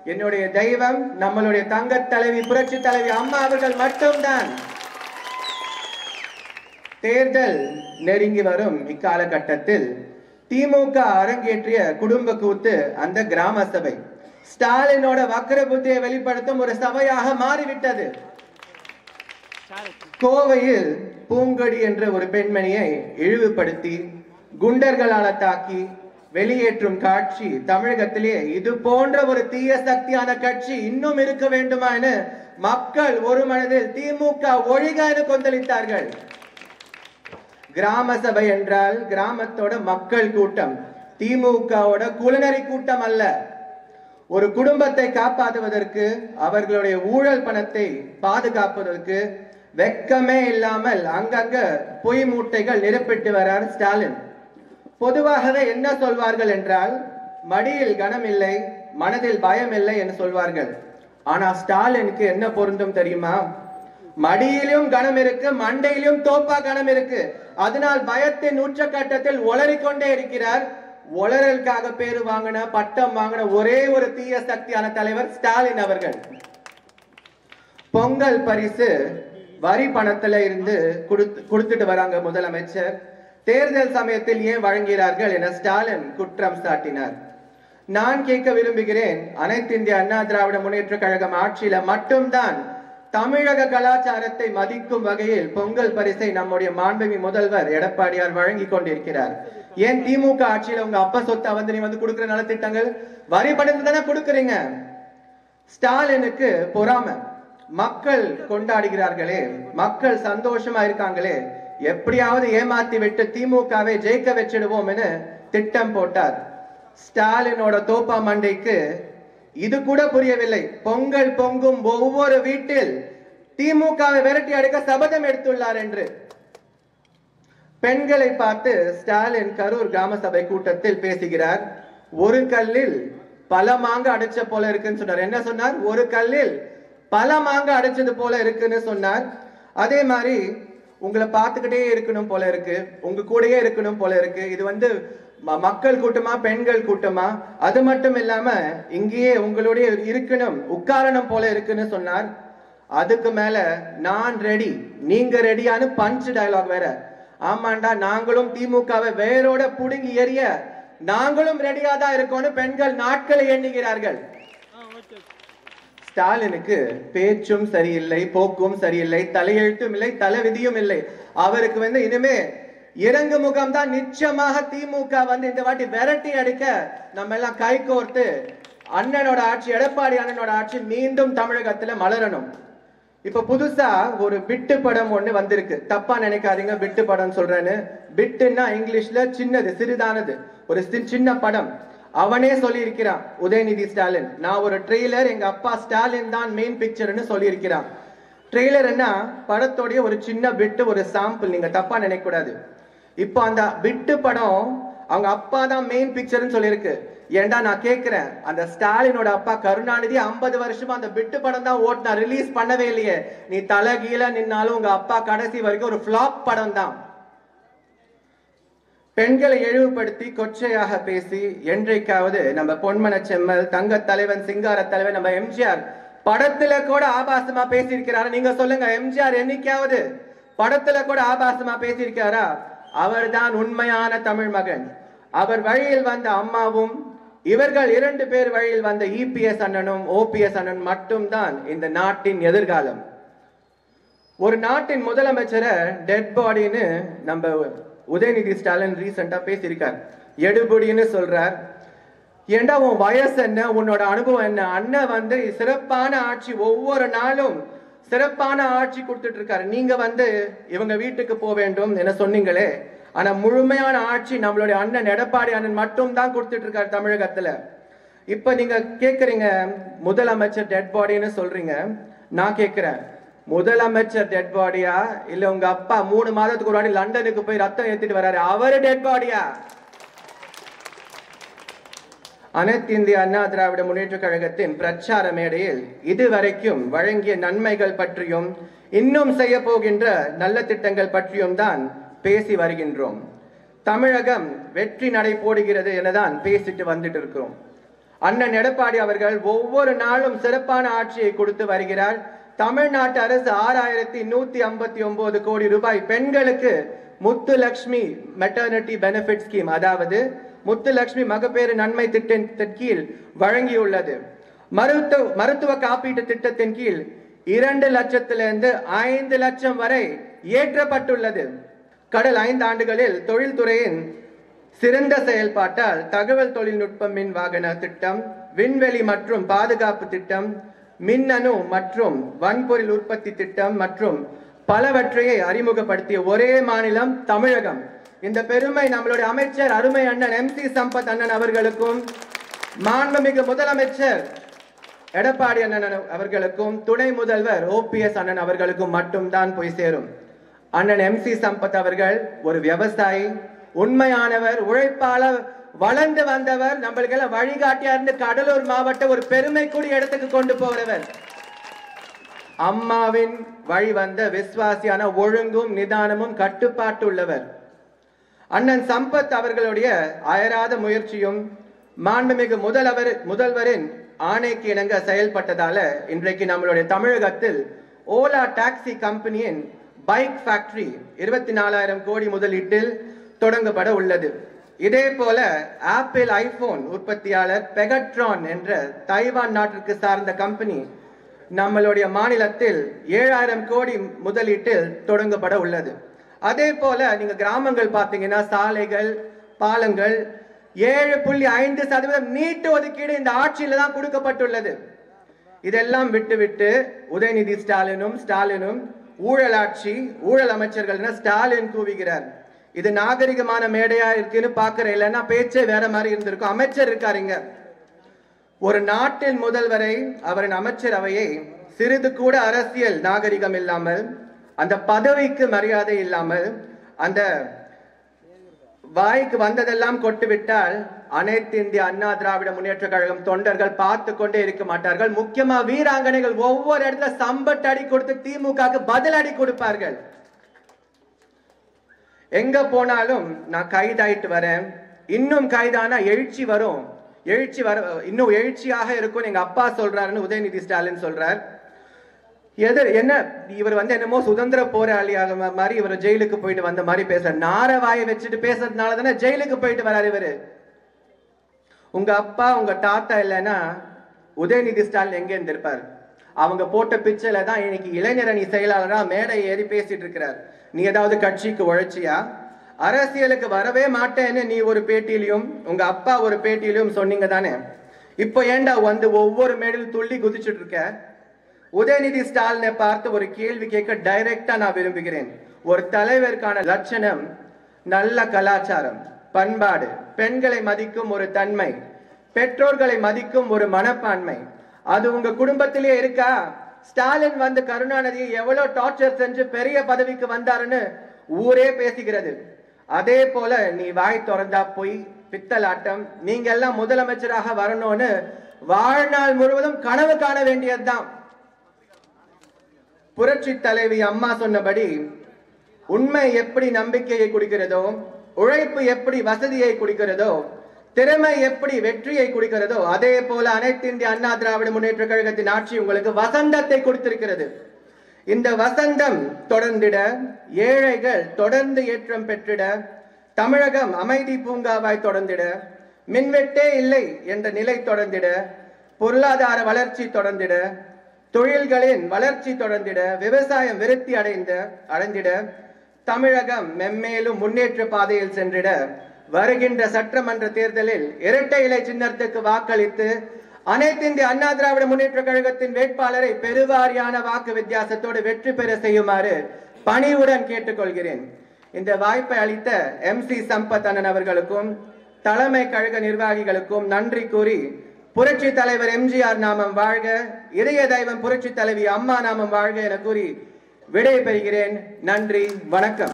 என்னுடைய தெய்வம் நம்மளுடைய தங்கத் தலைவி புரட்சி தலைவி அம்மா அவர்கள் மட்டும்தான் தேர்தல் நெருங்கி வரும் இக்காலகட்டத்தில் திமுக அரங்கேற்றிய குடும்ப கூத்து அந்த கிராம சபை ஸ்டாலினோட வக்கர புத்தியை வெளிப்படுத்தும் ஒரு சபையாக மாறிவிட்டது கோவையில் பூங்கொடி என்ற ஒரு பெண்மணியை இழிவுபடுத்தி குண்டர்களால தாக்கி வெளியேற்றும் காட்சி தமிழகத்திலே இது போன்ற ஒரு தீய சக்தியான கட்சி இன்னும் இருக்க வேண்டுமா என மக்கள் ஒரு மனதில் திமுக ஒழிக என கொந்தளித்தார்கள் கிராம சபை என்றால் கிராமத்தோட மக்கள் கூட்டம் திமுகவோட குலநரி கூட்டம் அல்ல ஒரு குடும்பத்தை காப்பாற்றுவதற்கு அவர்களுடைய ஊழல் பணத்தை பாதுகாப்பதற்கு வெக்கமே இல்லாமல் அங்கங்க பொய் மூட்டைகள் நிரப்பிட்டு வரார் ஸ்டாலின் பொதுவாகவே என்ன சொல்வார்கள் என்றால் மடியில் கனம் இல்லை மனதில் பயம் இல்லை என்று சொல்வார்கள் ஆனா ஸ்டாலினுக்கு என்ன பொருந்தும் தெரியுமா மடியிலும் கனம் இருக்கு மண்டையிலும் தோப்பா கனம் இருக்கு அதனால் பயத்தின் உச்சக்கட்டத்தில் ஒளறிக்கொண்டே இருக்கிறார் ஒளறலுக்காக பேரு வாங்கின பட்டம் வாங்கின ஒரே ஒரு தீய சக்தியான தலைவர் ஸ்டாலின் அவர்கள் பொங்கல் பரிசு வரி பணத்துல இருந்து கொடுத்து கொடுத்துட்டு வராங்க முதலமைச்சர் தேர்தல் சமயத்தில் ஏன் வழங்குகிறார்கள் என ஸ்டாலின் குற்றம் சாட்டினார் நான் கேட்க விரும்புகிறேன் அனைத்து இந்திய அண்ணா திராவிட முன்னேற்ற கழகம் ஆட்சியில மட்டும்தான் தமிழக கலாச்சாரத்தை மதிக்கும் வகையில் பொங்கல் பரிசை நம்முடைய மாண்புமி முதல்வர் எடப்பாடியார் வழங்கி கொண்டிருக்கிறார் ஏன் திமுக ஆட்சியில உங்க அப்பா சொத்து அவந்தனி வந்து கொடுக்கிற நலத்திட்டங்கள் வரி பணத்தை தானே கொடுக்குறீங்க ஸ்டாலினுக்கு பொறாமை மக்கள் கொண்டாடுகிறார்களே மக்கள் சந்தோஷமா இருக்காங்களே எப்படியாவது ஏமாத்தி விட்டு திமுகவை ஜெயிக்க வச்சிடுவோம் என திட்டம் போட்டார் ஸ்டாலினோட தோப்பா மண்டைக்கு இது கூட புரியவில்லை பொங்கல் பொங்கும் ஒவ்வொரு வீட்டில் திமுகவை விரட்டி அடிக்க சபதம் எடுத்துள்ளார் என்று பெண்களை பார்த்து ஸ்டாலின் கரூர் கிராம சபை கூட்டத்தில் பேசுகிறார் ஒரு கல்லில் பல மாங்க அடைச்ச போல இருக்குன்னு சொன்னார் என்ன சொன்னார் ஒரு கல்லில் பல மாங்க அடைச்சது போல இருக்குன்னு சொன்னார் அதே மாதிரி உங்களை பார்த்துக்கிட்டே இருக்கணும் போல இருக்கு உங்க கூடயே இருக்கணும் போல இருக்கு இது வந்து ம- மக்கள் கூட்டமா பெண்கள் கூட்டமா அது மட்டும் இல்லாம இங்கேயே உங்களுடைய இருக்கணும் உட்காரணும் போல இருக்குன்னு சொன்னார் அதுக்கு மேல நான் ரெடி நீங்க ரெடியான்னு பஞ்ச் டயலாக் வேற ஆமாண்டா நாங்களும் திமுகவை வேரோட புடுங்கி எறிய நாங்களும் ரெடியா தான் இருக்கோம்னு பெண்கள் நாட்களை எண்ணுகிறார்கள் ஸ்டாலினுக்கு பேச்சும் சரியில்லை போக்கும் சரியில்லை தலையெழுத்தும் இல்லை தலைவிதியும் இல்லை அவருக்கு வந்து இனிமே இறங்கு முகம் தான் நிச்சயமாக திமுக வந்து இந்த வாட்டி விரட்டி அடிக்க நம்ம எல்லாம் கை கோர்த்து அண்ணனோட ஆட்சி எடப்பாடி அண்ணனோட ஆட்சி மீண்டும் தமிழகத்துல மலரணும் இப்ப புதுசா ஒரு பிட்டு படம் ஒண்ணு வந்திருக்கு தப்பா நினைக்காதீங்க பிட்டு படம் சொல்றேன்னு பிட்டுன்னா இங்கிலீஷ்ல சின்னது சிறிதானது ஒரு சி- சின்ன படம் அவனே சொல்லியிருக்கிறான் உதயநிதி ஸ்டாலின் நான் ஒரு ட்ரெய்லர் எங்க அப்பா ஸ்டாலின் தான் மெயின் பிக்சர்னு சொல்லியிருக்கிறான் ட்ரெய்லர் என்ன படத்தோடைய ஒரு சின்ன பிட்டு ஒரு சாம்பிள் நீங்க தப்பா நினைக்க கூடாது இப்போ அந்த பிட்டு படம் அவங்க அப்பா தான் மெயின் பிக்சர்னு சொல்லியிருக்கு ஏன்டா நான் கேக்குறேன் அந்த ஸ்டாலினோட அப்பா கருணாநிதி 50 வருஷமா அந்த பிட்டு படம் தான் ஓட்டினா ரிலீஸ் பண்ணவே இல்லையே நீ தலை கீழ நின்னாலும் உங்க அப்பா கடைசி வரைக்கும் ஒரு ஃபிளாப் படம் தான் பெண்களை இழிவுபடுத்தி கொச்சையாக பேசி என்றைக்காவது நம்ம பொன்மன செம்மல் தங்க தலைவன் சிங்கார தலைவன் நம்ம எம்ஜிஆர் படத்துல கூட ஆபாசமா பேசியிருக்கிறாரு நீங்க சொல்லுங்க எம்ஜிஆர் என்னைக்காவது படத்துல கூட ஆபாசமா பேசியிருக்காரா அவர்தான் உண்மையான தமிழ் மகன் அவர் வழியில் வந்த அம்மாவும் இவர்கள் இரண்டு பேர் வழியில் வந்த இபிஎஸ் அண்ணனும் ஓபிஎஸ் அண்ணன் மட்டும்தான் இந்த நாட்டின் எதிர்காலம் ஒரு நாட்டின் முதலமைச்சரை டெட் பாடின்னு நம்ம உதயநிதி ஸ்டாலின் ரீசெண்டா பேசியிருக்கார் எடுபடின்னு சொல்றார் ஏண்டா உன் வயசு என்ன உன்னோட அனுபவம் என்ன அண்ணன் வந்து சிறப்பான ஆட்சி ஒவ்வொரு நாளும் சிறப்பான ஆட்சி கொடுத்துட்டு இருக்காரு நீங்க வந்து இவங்க வீட்டுக்கு போக வேண்டும் என சொன்னீங்களே ஆனா முழுமையான ஆட்சி நம்மளுடைய அண்ணன் எடப்பாடி அண்ணன் மட்டும் தான் கொடுத்துட்டு இருக்காரு தமிழகத்துல இப்ப நீங்க கேக்குறீங்க முதலமைச்சர் டெட் பாடின்னு சொல்றீங்க நான் கேக்குறேன் முதலமைச்சர் டெட் பாடியா இல்ல உங்க அப்பா மூணு மாதத்துக்கு ஒரு வாட்டி லண்டனுக்கு போய் ரத்தம் ஏத்திட்டு வராரு அவரு டெட் பாடியா அனைத்து இந்திய அண்ணா திராவிட முன்னேற்ற கழகத்தின் பிரச்சார மேடையில் இதுவரைக்கும் வழங்கிய நன்மைகள் பற்றியும் இன்னும் செய்ய போகின்ற நல்ல திட்டங்கள் பற்றியும் தான் பேசி வருகின்றோம் தமிழகம் வெற்றி நடை போடுகிறது எனதான் பேசிட்டு வந்துட்டு இருக்கிறோம் அண்ணன் எடப்பாடி அவர்கள் ஒவ்வொரு நாளும் சிறப்பான ஆட்சியை கொடுத்து வருகிறார் தமிழ்நாட்டு அரசு ஆறாயிரத்தி நூத்தி ஐம்பத்தி ஒன்பது கோடி ரூபாய் பெண்களுக்கு முத்துலட்சுமி மெட்டர்னிட்டி பெனிஃபிட் ஸ்கீம் அதாவது முத்துலட்சுமி மகப்பேறு நன்மை திட்டத்தின் கீழ் வழங்கியுள்ளது மருத்துவ மருத்துவ காப்பீட்டு திட்டத்தின் கீழ் இரண்டு லட்சத்திலிருந்து ஐந்து லட்சம் வரை ஏற்றப்பட்டுள்ளது கடல் ஐந்து ஆண்டுகளில் தொழில்துறையின் சிறந்த செயல்பாட்டால் தகவல் தொழில்நுட்ப மின் வாகன திட்டம் விண்வெளி மற்றும் பாதுகாப்பு திட்டம் மின்னணு மற்றும் வன்பொருள் உற்பத்தி திட்டம் மற்றும் பலவற்றையை அறிமுகப்படுத்திய ஒரே மாநிலம் தமிழகம் இந்த பெருமை நம்மளுடைய அமைச்சர் அருமை அண்ணன் எம் சி சம்பத் அண்ணன் அவர்களுக்கும் மாண்புமிகு முதலமைச்சர் எடப்பாடி அண்ணன் அவர்களுக்கும் துணை முதல்வர் ஓபிஎஸ் அண்ணன் அவர்களுக்கும் மட்டும்தான் போய் சேரும் அண்ணன் எம் சி சம்பத் அவர்கள் ஒரு விவசாயி உண்மையானவர் உழைப்பாளர் வளர்ந்து வந்தவர் நம்மளுக்கெல்லாம் வழிகாட்டியா இருந்து கடலூர் மாவட்ட ஒரு பெருமைக்குரிய இடத்துக்கு கொண்டு போகிறவர் அம்மாவின் வழி வந்த விசுவாசியான ஒழுங்கும் நிதானமும் கட்டுப்பாட்டு உள்ளவர் அண்ணன் சம்பத் அவர்களுடைய அயராத முயற்சியும் மாண்புமிகு முதல்வர் முதல்வரின் ஆணைக்கு இணங்க செயல்பட்டதால இன்றைக்கு நம்மளுடைய தமிழகத்தில் ஓலா டாக்ஸி கம்பெனியின் பைக் ஃபேக்டரி இருபத்தி நாலாயிரம் கோடி முதலீட்டில் தொடங்கப்பட உள்ளது இதே போல ஆப்பிள் ஐபோன் உற்பத்தியாளர் பெகட்ரான் என்ற தைவான் நாட்டிற்கு சார்ந்த கம்பெனி நம்மளுடைய மாநிலத்தில் ஏழாயிரம் கோடி முதலீட்டில் தொடங்கப்பட உள்ளது அதே போல நீங்க கிராமங்கள் பார்த்தீங்கன்னா சாலைகள் பாலங்கள் ஏழு புள்ளி ஐந்து சதவீதம் நீட்டு ஒதுக்கீடு இந்த ஆட்சியில தான் கொடுக்கப்பட்டுள்ளது இதெல்லாம் விட்டுவிட்டு உதயநிதி ஸ்டாலினும் ஸ்டாலினும் ஊழலாட்சி ஊழல் அமைச்சர்கள் ஸ்டாலின் கூவுகிறார் இது நாகரிகமான மேடையா இருக்குன்னு பாக்குற இல்லைன்னா பேச்சே வேற மாதிரி இருந்திருக்கும் அமைச்சர் இருக்காருங்க ஒரு நாட்டின் முதல்வரை அவரின் அமைச்சரவையை சிறிது கூட அரசியல் நாகரிகம் இல்லாமல் அந்த பதவிக்கு மரியாதை இல்லாமல் அந்த வாய்க்கு வந்ததெல்லாம் கொட்டு விட்டால் அனைத்து இந்திய அண்ணா திராவிட முன்னேற்ற கழகம் தொண்டர்கள் பார்த்து கொண்டே இருக்க மாட்டார்கள் முக்கியமா வீராங்கனைகள் ஒவ்வொரு இடத்துல சம்பட் அடி கொடுத்து திமுகவுக்கு பதில் அடி கொடுப்பார்கள் எங்க போனாலும் நான் கைதாயிட்டு வரேன் இன்னும் கைதானா எழுச்சி வரும் எழுச்சி வர இன்னும் எழுச்சியாக இருக்கும் எங்க அப்பா சொல்றாருன்னு உதயநிதி ஸ்டாலின் சொல்றார் எது என்ன இவர் வந்து என்னமோ சுதந்திர போராளியாக ம- மாதிரி இவர் ஜெயிலுக்கு போயிட்டு வந்த மாதிரி பேசுற நாரவாயை வச்சுட்டு பேசுறதுனால தானே ஜெயிலுக்கு போயிட்டு வராரு இவரு உங்க அப்பா உங்க தாத்தா இல்லைன்னா உதயநிதி ஸ்டாலின் எங்க இருந்திருப்பார் அவங்க போட்ட பிச்சையில தான் இன்னைக்கு இளைஞரணி செயலாளரா மேடை ஏறி பேசிட்டு இருக்கிறார் நீ ஏதாவது கட்சிக்கு உழைச்சியா அரசியலுக்கு வரவே மாட்டேன்னு நீ ஒரு பேட்டியிலையும் உங்க அப்பா ஒரு பேட்டியிலையும் சொன்னீங்க தானே இப்போ ஏன்டா வந்து ஒவ்வொரு மேடையில் துள்ளி குதிச்சுட்டு இருக்க உதயநிதி ஸ்டாலினை பார்த்து ஒரு கேள்வி கேட்க டைரக்டா நான் விரும்புகிறேன் ஒரு தலைவருக்கான லட்சணம் நல்ல கலாச்சாரம் பண்பாடு பெண்களை மதிக்கும் ஒரு தன்மை பெற்றோர்களை மதிக்கும் ஒரு மனப்பான்மை அது உங்க குடும்பத்திலே இருக்கா ஸ்டாலின் வந்து கருணாநிதியை எவ்வளவு டார்ச்சர் செஞ்சு பெரிய பதவிக்கு வந்தாருன்னு ஊரே பேசுகிறது அதே போல நீ வாய் திறந்தா போய் பித்தலாட்டம் நீங்க எல்லாம் முதலமைச்சராக வரணும்னு வாழ்நாள் முழுவதும் கனவு காண வேண்டியதுதான் புரட்சி தலைவி அம்மா சொன்னபடி உண்மை எப்படி நம்பிக்கையை கொடுக்கிறதோ உழைப்பு எப்படி வசதியை கொடுக்கிறதோ திறமை எப்படி வெற்றியை கொடுக்கிறதோ அதே போல அனைத்து இந்திய அண்ணா திராவிட முன்னேற்ற கழகத்தின் ஆட்சி உங்களுக்கு வசந்தத்தை கொடுத்திருக்கிறது இந்த வசந்தம் தொடர்ந்திட ஏழைகள் தொடர்ந்து ஏற்றம் பெற்றிட தமிழகம் அமைதி பூங்காவாய் தொடர்ந்திட மின்வெட்டே இல்லை என்ற நிலை தொடர்ந்திட பொருளாதார வளர்ச்சி தொடர்ந்திட தொழில்களின் வளர்ச்சி தொடர்ந்திட விவசாயம் விருத்தி அடைந்த அடைந்திட தமிழகம் மெம்மேலும் முன்னேற்ற பாதையில் சென்றிட வருகின்ற சட்டமன்ற தேர்தலில் இரட்டை இலை சின்னத்துக்கு வாக்களித்து அனைத்து இந்திய அண்ணா திராவிட முன்னேற்ற கழகத்தின் வேட்பாளரை பெருவாரியான வாக்கு வித்தியாசத்தோடு வெற்றி பெற செய்யுமாறு பணிவுடன் கேட்டுக்கொள்கிறேன் இந்த வாய்ப்பை அளித்த எம் சி சம்பத் அண்ணன் அவர்களுக்கும் தலைமை கழக நிர்வாகிகளுக்கும் நன்றி கூறி புரட்சி தலைவர் எம்ஜிஆர் நாமம் வாழ்க இதய தெய்வம் புரட்சி தலைவி அம்மா நாமம் வாழ்க என கூறி விடை பெறுகிறேன் நன்றி வணக்கம்